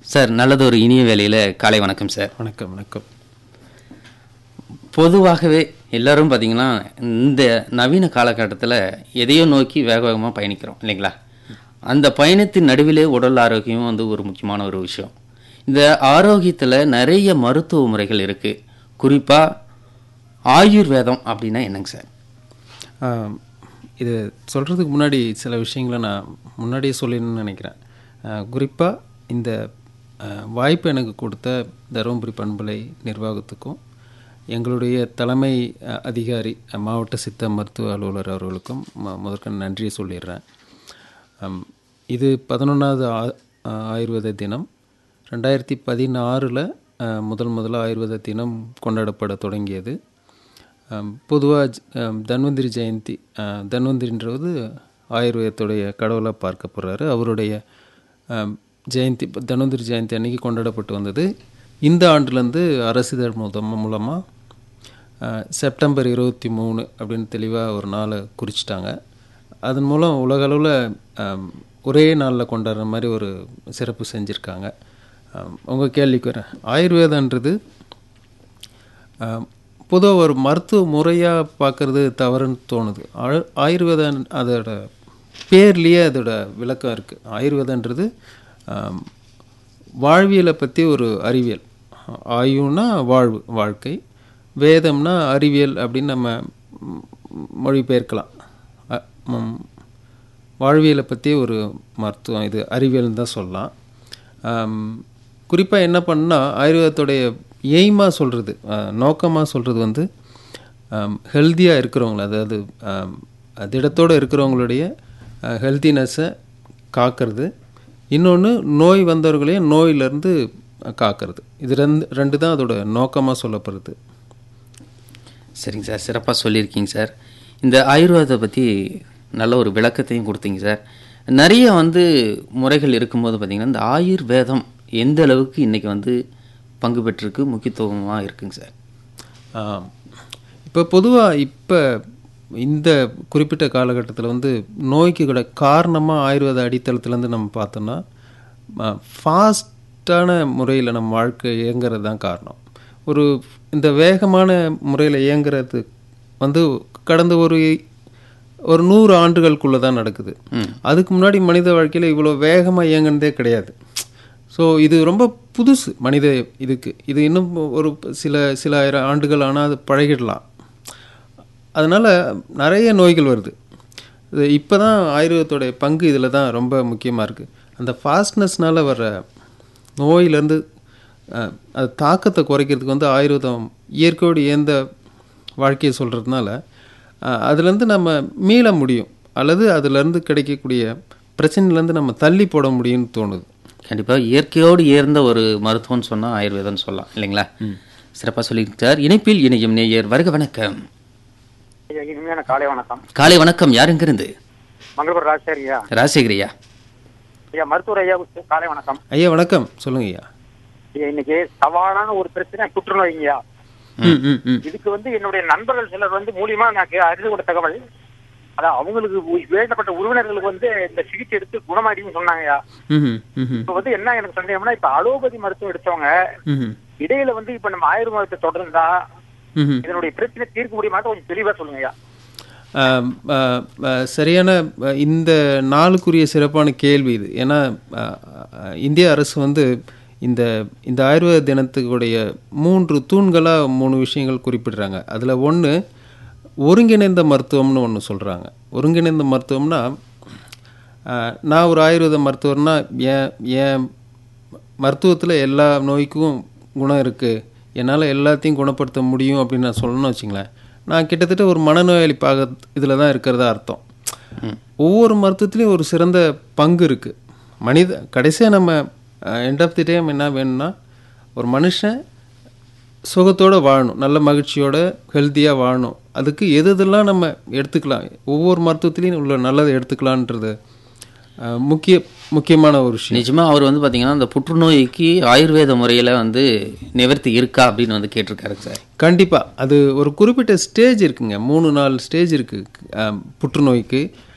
sir நல்லது ஒரு இனிய வேலையில் காலை வணக்கம் சார் வணக்கம் வணக்கம் பொதுவாகவே எல்லாரும் பார்த்தீங்கன்னா இந்த நவீன காலகட்டத்தில் எதையோ நோக்கி வேக வேகமாக பயணிக்கிறோம் இல்லைங்களா அந்த பயணத்தின் நடுவிலே உடல் ஆரோக்கியம் வந்து ஒரு முக்கியமான ஒரு விஷயம் இந்த ஆரோக்கியத்தில் நிறைய மருத்துவ முறைகள் இருக்குது குறிப்பாக ஆயுர்வேதம் அப்படின்னா என்னங்க சார் ஆம், இது சொல்கிறதுக்கு முன்னாடி சில விஷயங்களை நான் முன்னாடியே சொல்லிடணும்னு நினைக்கிறேன் குறிப்பாக இந்த ஆ, வாய்ப்பு எனக்கு கொடுத்த தருமபுரி பண்பலை நிர்வாகத்துக்கும் எங்களுடைய தலைமை அ, அதிகாரி அ, மாவட்ட சித்த மருத்துவ அலுவலர் அவர்களுக்கும் ம- முதற்கண் நன்றியை சொல்லிடுறேன் ஆம், இது பதினொன்றாவது ஆயுர்வேத தினம் ரெண்டாயிரத்தி பதினாறில் முதல் முதல்ல ஆயுர்வேத தினம் கொண்டாடப்பட தொடங்கியது பொதுவாக தன்வந்திரி ஜெயந்தி அஹ், தன்வந்திரின்றது ஆயுர்வேதத்துடைய கடவுளாக பார்க்கப்படுறாரு அவருடைய அஹ், ஜெயந்தி இப்ப தன்வந்திரி ஜெயந்தி அன்னைக்கு கொண்டாடப்பட்டு வந்தது இந்த ஆண்டுலேருந்து அரசிதழ் மூலம் மூலமாக செப்டம்பர் இருபத்தி மூணு அப்படின்னு தெளிவாக ஒரு நாளை குறிச்சிட்டாங்க அதன் மூலம் உலக அளவில் ஒரே நாளில் கொண்டாடுற மாதிரி ஒரு சிறப்பு செஞ்சுருக்காங்க உங்கள் கேள்விக்கு வரேன் ஆயுர்வேதன்றது பொதுவாக ஒரு மருத்துவ முறையாக பார்க்குறது தவறுன்னு தோணுது ஆயு- ஆயுர்வேதம் அதோட பேர்லேயே அதோட விளக்கம் இருக்குது ஆயுர்வேதன்றது ஆம், வாழ்வியலை பற்றி ஒரு அறிவியல் ஆயுன்னா வாழ்வு வாழ்க்கை வேதம்னா அறிவியல் அப்படின்னு நம்ம ம், மொழிபெயர்க்கலாம் அ- ம், வாழ்வியலை பற்றி ஒரு மருத்துவம் இது அறிவியல்னு தான் சொல்லலாம் குறிப்பாக என்ன பண்ணால் ஆயுர்வேதத்துடைய எய்மாக சொல்கிறது நோக்கமாக சொல்கிறது வந்து ஹெல்த்தியாக இருக்கிறவங்கள அதாவது ஆம், திடத்தோடு இருக்கிறவங்களுடைய ஹெல்த்தினஸை காக்கிறது இன்னொன்று நோய் வந்தவர்களையும் நோயிலிருந்து காக்கிறது இது ரெண்டு ரெண்டு தான் அதோட நோக்கமாக சொல்லப்படுது சரிங்க சார் சிறப்பாக சொல்லியிருக்கீங்க சார் இந்த ஆயுர்வேதத்தை பற்றி நல்ல ஒரு விளக்கத்தையும் கொடுத்தீங்க சார் நிறைய வந்து முறைகள் இருக்கும்போது பார்த்தீங்கன்னா இந்த ஆயுர்வேதம் எந்த அளவுக்கு இன்றைக்கி வந்து பங்கு பெற்றிருக்கு முக்கியத்துவமாக இருக்குங்க சார் இப்போ பொதுவாக இப்போ இந்த குறிப்பிட்ட காலகட்டத்தில் வந்து நோய்க்கு கூட காரணமாக ஆயுர்வேத அடித்தளத்துலேருந்து நம்ம பார்த்தோம்னா ஃபாஸ்ட்டான முறையில் நம்ம வாழ்க்கை இயங்குறது தான் காரணம் ஒரு இந்த வேகமான முறையில் இயங்குறது வந்து கடந்த ஒரு ஒரு நூறு ஆண்டுகளுக்குள்ளே தான் நடக்குது அதுக்கு முன்னாடி மனித வாழ்க்கையில் இவ்வளோ வேகமாக இயங்குனதே கிடையாது ஸோ இது ரொம்ப புதுசு மனித இதுக்கு இது இன்னும் ஒரு சில சில ஆயிரம் ஆண்டுகள் ஆனால் அது பழகிடலாம் அதனால் நிறைய நோய்கள் வருது இது இப்போ தான் ஆயுர்வேதத்தோடைய பங்கு இதில் தான் ரொம்ப முக்கியமாக இருக்குது அந்த ஃபாஸ்ட்னஸ்னால் வர்ற நோயிலேருந்து அஹ், அது தாக்கத்தை குறைக்கிறதுக்கு வந்து ஆயுர்வேதம் இயற்கையோடு இயந்த வாழ்க்கையை சொல்கிறதுனால அதுலேருந்து நம்ம மீள முடியும் அல்லது அதுலேருந்து கிடைக்கக்கூடிய பிரச்சனையிலேருந்து நம்ம தள்ளி போட முடியும்னு தோணுது கண்டிப்பாக இயற்கையோடு ஏர்ந்த ஒரு மருத்துவம்னு சொன்னால் ஆயுர்வேதம்னு சொல்லலாம் இல்லைங்களா சிறப்பாக சொல்லியிருக்கார் சார் இணைப்பில் இணையும் நேயர் வருக வணக்கம் ஐயா இனிமையான காலை வணக்கம் காலை வணக்கம் யாருங்கிருந்து மங்களபுரம் ராஜசேகர் ஐயா ராஜசேகரையா ஐயா மருத்துவர் ஐயாவுக்கு காலை வணக்கம் ஐயா வணக்கம் சொல்லுங்க ஐயா ஐயா இன்னைக்கு சவாலான ஒரு பிரச்சனை புற்றுநோய்ங்கய்யா ம் ம் ம் இதுக்கு வந்து என்னுடைய நண்பர்கள் சிலர் வந்து மூலியமா எனக்கு அறிந்து கொண்ட தகவல் அதான் அவங்களுக்கு உ- வேண்டப்பட்ட உறவினர்களுக்கு வந்து இந்த சிகிச்சை எடுத்து குணமாயிடுன்னு சொன்னாங்கய்யா ம் ம் இப்ப வந்து என்ன எனக்கு சந்தேகம்னா இப்ப அலோபதி மருத்துவம் எடுத்தவங்க ம் இடையில வந்து இப்ப நம்ம ஆயுர்வேதத்தை தொடர்ந்தா ம் இதனுடைய பிரச்சனை தீர்க்க முடியுமான்னு கொஞ்சம் தெளிவா சொல்லுங்கய்யா ஆம், ஆ, ஆ, சரியான ஆ, இந்த நாளுக்குரிய சிறப்பான கேள்வி இது ஏன்னா ஆ, ஆ, இந்திய அரசு வந்து இந்த இந்த ஆயுர்வேத தினத்துக்குடைய மூன்று தூண்களாக மூணு விஷயங்கள் குறிப்பிடுறாங்க அதில் ஒன்று ஒருங்கிணைந்த மருத்துவம்னு ஒன்று சொல்கிறாங்க ஒருங்கிணைந்த மருத்துவம்னா ஆ, நான் ஒரு ஆயுர்வேத மருத்துவர்னா என் என் மருத்துவத்தில் எல்லா நோய்க்கும் குணம் இருக்குது என்னால் எல்லாத்தையும் குணப்படுத்த முடியும் அப்படின்னு நான் சொல்லணும்னு வச்சுங்களேன் நான் கிட்டத்தட்ட ஒரு மனநோயாளி பாக இதில் தான் இருக்கிறதா அர்த்தம் ஒவ்வொரு மருத்துவத்துலேயும் ஒரு சிறந்த பங்கு இருக்குது மனித கடைசியாக நம்ம எண்ட் ஆஃப் தி டைம் என்ன வேணும்னா ஒரு மனுஷன் சுகத்தோடு வாழணும் நல்ல மகிழ்ச்சியோட ஹெல்த்தியாக வாழணும் அதுக்கு எது எதெல்லாம் நம்ம எடுத்துக்கலாம் ஒவ்வொரு மருத்துவத்துலேயும் உள்ள நல்லதை எடுத்துக்கலான்றது அஹ், முக்கிய முக்கியமான ஒரு விஷயம் நிஜமா அவர் வந்து பார்த்தீங்கன்னா இந்த புற்றுநோய்க்கு ஆயுர்வேத முறையில் வந்து நிவர்த்தி இருக்கா அப்படின்னு வந்து கேட்டிருக்காரு சார் கண்டிப்பாக அது ஒரு குறிப்பிட்ட ஸ்டேஜ் இருக்குங்க மூணு நாலு ஸ்டேஜ் இருக்குது புற்றுநோய்க்கு